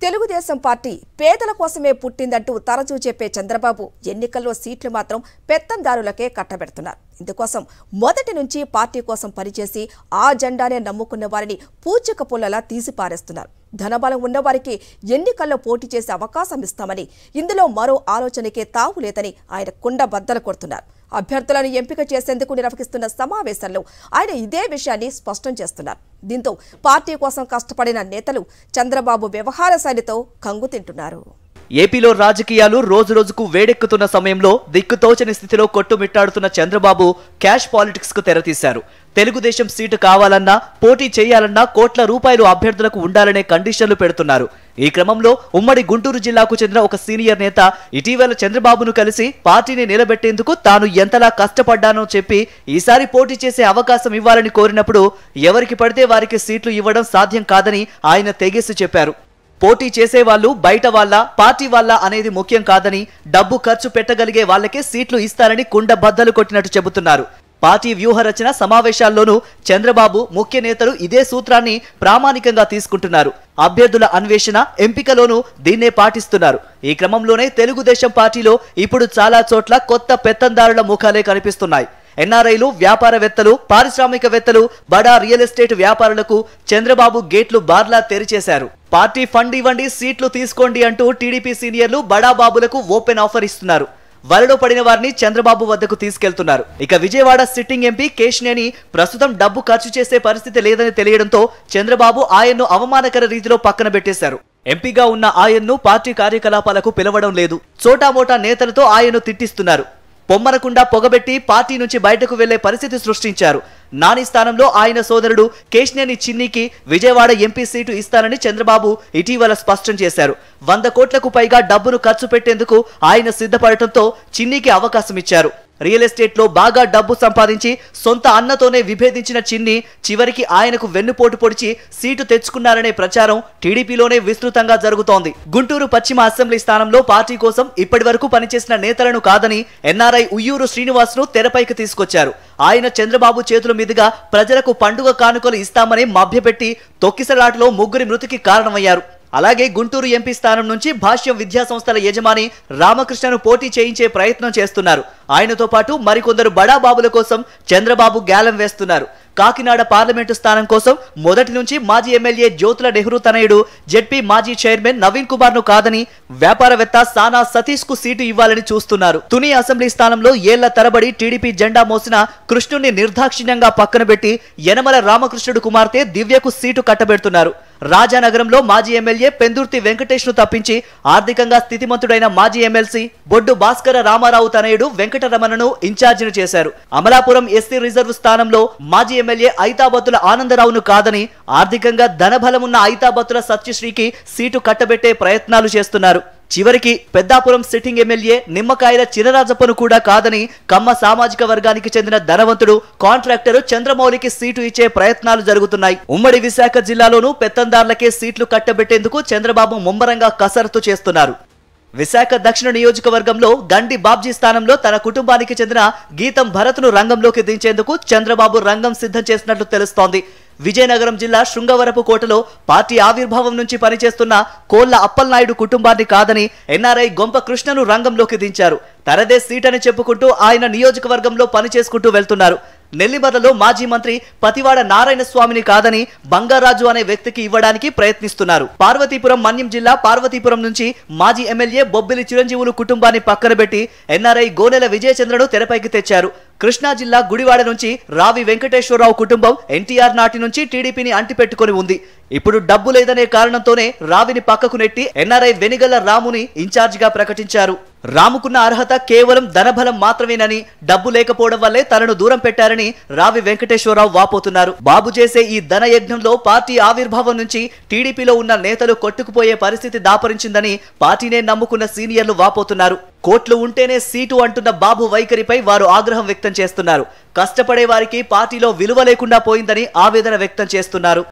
Telugu Desam party పేదల కోసమే పుట్టిందంటూ తరచూ చెప్పే చంద్రబాబు ఎన్నికల్లో సీట్లు మాత్రం పెత్తందారులకే కట్టబెడుతున్నారు ఇందుకోసం మొదటి నుంచి పార్టీ కోసం పనిచేసి ఆ జెండానే నమ్ముకున్న వారిని పూచిక పుల్లలా తీసి పారేస్తున్నారు ధనబలం ఉన్నవారికి ఎన్నికల్లో పోటీ చేసే అవకాశం ఇస్తామని ఇందులో మరో ఆలోచనకే తావు లేదని ఆయన కుండ బద్దలు కొడుతున్నారు అభ్యర్థులను ఎంపిక చేసేందుకు నిర్వహిస్తున్న సమావేశంలో ఆయన ఇదే విషయాన్ని స్పష్టం చేస్తున్నారు దీంతో పార్టీ కోసం కష్టపడిన నేతలు చంద్రబాబు వ్యవహార శైలితో కంగు తింటున్నారు ఏపీలో రాజకీయాలు రోజు రోజుకు వేడెక్కుతున్న సమయంలో దిక్కుతోచని స్థితిలో కొట్టుమిట్టాడుతున్న చంద్రబాబు క్యాష్ పాలిటిక్స్ కు తెరతీశారు తెలుగుదేశం సీటు కావాలన్నా పోటీ చేయాలన్నా కోట్ల రూపాయలు అభ్యర్థులకు ఉండాలనే కండిషన్లు పెడుతున్నారు ఈ క్రమంలో ఉమ్మడి గుంటూరు జిల్లాకు చెందిన ఒక సీనియర్ నేత ఇటీవల చంద్రబాబును కలిసి పార్టీని నిలబెట్టేందుకు తాను ఎంతలా కష్టపడ్డానో చెప్పి ఈసారి పోటీ చేసే అవకాశం ఇవ్వాలని కోరినప్పుడు ఎవరికి పడితే వారికి సీట్లు ఇవ్వడం సాధ్యం కాదని ఆయన తెగేసి చెప్పారు పోటీ చేసేవాళ్ళు బయట వాళ్ళ పార్టీ వాళ్ళ అనేది ముఖ్యం కాదని డబ్బు ఖర్చు పెట్టగలిగే వాళ్ళకే సీట్లు ఇస్తారని కుండ బద్దలు కొట్టినట్టు చెబుతున్నారు పార్టీ వ్యూహ రచన సమావేశాల్లోనూ చంద్రబాబు ముఖ్య నేతలు ఇదే సూత్రాన్ని ప్రామాణికంగా తీసుకుంటున్నారు అభ్యర్థుల అన్వేషణ ఎంపికలోనూ దీన్నే పాటిస్తున్నారు ఈ క్రమంలోనే తెలుగుదేశం పార్టీలో ఇప్పుడు చాలా చోట్ల కొత్త పెత్తందారుల ముఖాలే కనిపిస్తున్నాయి ఎన్ఆర్ఐలు వ్యాపారవేత్తలు పారిశ్రామికవేత్తలు బడా రియల్ ఎస్టేట్ వ్యాపారులకు చంద్రబాబు గేట్లు బార్లా తెరిచేశారు పార్టీ ఫండ్ ఇవ్వండి సీట్లు తీసుకోండి అంటూ టీడీపీ సీనియర్లు బడా బాబులకు ఓపెన్ ఆఫర్ ఇస్తున్నారు వలలో పడిన వారిని చంద్రబాబు వద్దకు తీసుకెళ్తున్నారు ఇక విజయవాడ సిట్టింగ్ ఎంపీ కేశినేని ప్రస్తుతం డబ్బు ఖర్చు చేసే పరిస్థితి లేదని తెలియడంతో చంద్రబాబు ఆయన్ను అవమానకర రీతిలో పక్కన పెట్టేశారు ఎంపీగా ఉన్న ఆయన్ను పార్టీ కార్యకలాపాలకు పిలవడం లేదు చోటామోటా నేతలతో ఆయన్ను తిట్టిస్తున్నారు పొమ్మనకుండా పొగబెట్టి పార్టీ నుంచి బయటకు వెళ్లే పరిస్థితి సృష్టించారు నాని స్థానంలో ఆయన సోదరుడు కేశినేని చిన్నికి విజయవాడ ఎంపీ సీటు ఇస్తానని చంద్రబాబు ఇటీవల స్పష్టం చేశారు వంద కోట్లకు పైగా డబ్బును ఖర్చు పెట్టేందుకు ఆయన సిద్ధపడటంతో చిన్నికి అవకాశం ఇచ్చారు రియల్ ఎస్టేట్ లో బాగా డబ్బు సంపాదించి సొంత అన్నతోనే విభేదించిన చిన్ని చివరికి ఆయనకు వెన్నుపోటు పొడిచి సీటు తెచ్చుకున్నారనే ప్రచారం టీడీపీలోనే విస్తృతంగా జరుగుతోంది గుంటూరు పశ్చిమ అసెంబ్లీ స్థానంలో పార్టీ కోసం ఇప్పటి వరకు పనిచేసిన నేతలను కాదని ఎన్ఆర్ఐ ఉయ్యూరు శ్రీనివాస్ ను తెరపైకి తీసుకొచ్చారు ఆయన చంద్రబాబు చేతుల మీదుగా ప్రజలకు పండుగ కానుకలు ఇస్తామని మభ్యపెట్టి తొక్కిసలాటలో ముగ్గురి మృతికి కారణమయ్యారు అలాగే గుంటూరు ఎంపీ స్థానం నుంచి భాష్యం విద్యా సంస్థల యజమాని రామకృష్ణను పోటీ చేయించే ప్రయత్నం చేస్తున్నారు ఆయనతో పాటు మరికొందరు బడాబాబుల కోసం చంద్రబాబు గ్యాలం వేస్తున్నారు కాకినాడ పార్లమెంటు స్థానం కోసం మొదటి నుంచి మాజీ ఎమ్మెల్యే జ్యోతుల నెహ్రూ తనయుడు జెడ్పీ మాజీ చైర్మన్ నవీన్ కుమార్ ను కాదని వ్యాపారవేత్త సానా సతీష్ కు సీటు ఇవ్వాలని చూస్తున్నారు తుని అసెంబ్లీ స్థానంలో ఏళ్ల తరబడి టీడీపీ జెండా మోసిన కృష్ణుణ్ణి నిర్దాక్షిణ్యంగా పక్కన పెట్టి యనమల రామకృష్ణుడు కుమార్తె దివ్యకు సీటు కట్టబెడుతున్నారు రాజానగరంలో మాజీ ఎమ్మెల్యే పెందుర్తి వెంకటేష్ ను తప్పించి ఆర్థికంగా స్థితిమంతుడైన మాజీ ఎమ్మెల్సీ బొడ్డు భాస్కర రామారావు తనయుడు వెంకటరమణను ఇన్ఛార్జిని చేశారు అమలాపురం ఎస్సీ రిజర్వ్ స్థానంలో మాజీ ఎమ్మెల్యే ఐతాబత్తుల ఆనందరావును కాదని ఆర్థికంగా ధనబలమున్న ఐతాబత్తుల సత్యశ్రీకి సీటు కట్టబెట్టే ప్రయత్నాలు చేస్తున్నారు చివరికి పెద్దాపురం సిట్టింగ్ ఎమ్మెల్యే నిమ్మకాయల చినరాజప్పను కూడా కాదని కమ్మ సామాజిక వర్గానికి చెందిన ధనవంతుడు కాంట్రాక్టర్ చంద్రమౌళికి సీటు ఇచ్చే ప్రయత్నాలు జరుగుతున్నాయి ఉమ్మడి విశాఖ జిల్లాలోనూ పెత్తందార్లకే సీట్లు కట్టబెట్టేందుకు చంద్రబాబు ముమ్మరంగా కసరత్తు చేస్తున్నారు విశాఖ దక్షిణ నియోజకవర్గంలో గండి బాబ్జీ స్థానంలో తన కుటుంబానికి చెందిన గీతం భరత్ను రంగంలోకి దించేందుకు చంద్రబాబు రంగం సిద్ధం చేసినట్లు తెలుస్తోంది విజయనగరం జిల్లా శృంగవరపు కోటలో పార్టీ ఆవిర్భావం నుంచి పనిచేస్తున్న కోళ్ల అప్పలనాయుడు కుటుంబాన్ని కాదని ఎన్ఆర్ఐ గొంప కృష్ణను రంగంలోకి దించారు తనదే సీట్ అని చెప్పుకుంటూ ఆయన నియోజకవర్గంలో పనిచేసుకుంటూ వెళ్తున్నారు నెల్లిమర్లలో మాజీ మంత్రి పతివాడ నారాయణ స్వామిని కాదని బంగారాజు అనే వ్యక్తికి ఇవ్వడానికి ప్రయత్నిస్తున్నారు పార్వతీపురం మన్యం జిల్లా పార్వతీపురం నుంచి మాజీ ఎమ్మెల్యే బొబ్బిలి చిరంజీవులు కుటుంబాన్ని పక్కన పెట్టి ఎన్ఆర్ఐ గోనెల విజయచంద్రను తెరపైకి తెచ్చారు కృష్ణా జిల్లా గుడివాడ నుంచి రావి వెంకటేశ్వరరావు కుటుంబం ఎన్టీఆర్ నాటి నుంచి టీడీపీని అంటిపెట్టుకొని ఉంది ఇప్పుడు డబ్బు లేదనే కారణంతోనే రావిని పక్కకు నెట్టి ఎన్ఆర్ఐ వెనిగల్ల రాముని ఇన్ఛార్జిగా ప్రకటించారు రాముకున్న అర్హత కేవలం ధనబలం మాత్రమేనని డబ్బు లేకపోవడం వల్లే తనను దూరం పెట్టారని రావి వెంకటేశ్వరరావు వాపోతున్నారు బాబు చేసే ఈ ధన యజ్ఞంలో పార్టీ ఆవిర్భావం నుంచి టీడీపీలో ఉన్న నేతలు కొట్టుకుపోయే పరిస్థితి దాపరించిందని పార్టీనే నమ్ముకున్న సీనియర్లు వాపోతున్నారు కోట్లు ఉంటేనే సీటు అంటున్న బాబు వైఖరిపై వారు ఆగ్రహం వ్యక్తం చేస్తున్నారు కష్టపడే వారికి పార్టీలో విలువ లేకుండా పోయిందని ఆవేదన వ్యక్తం చేస్తున్నారు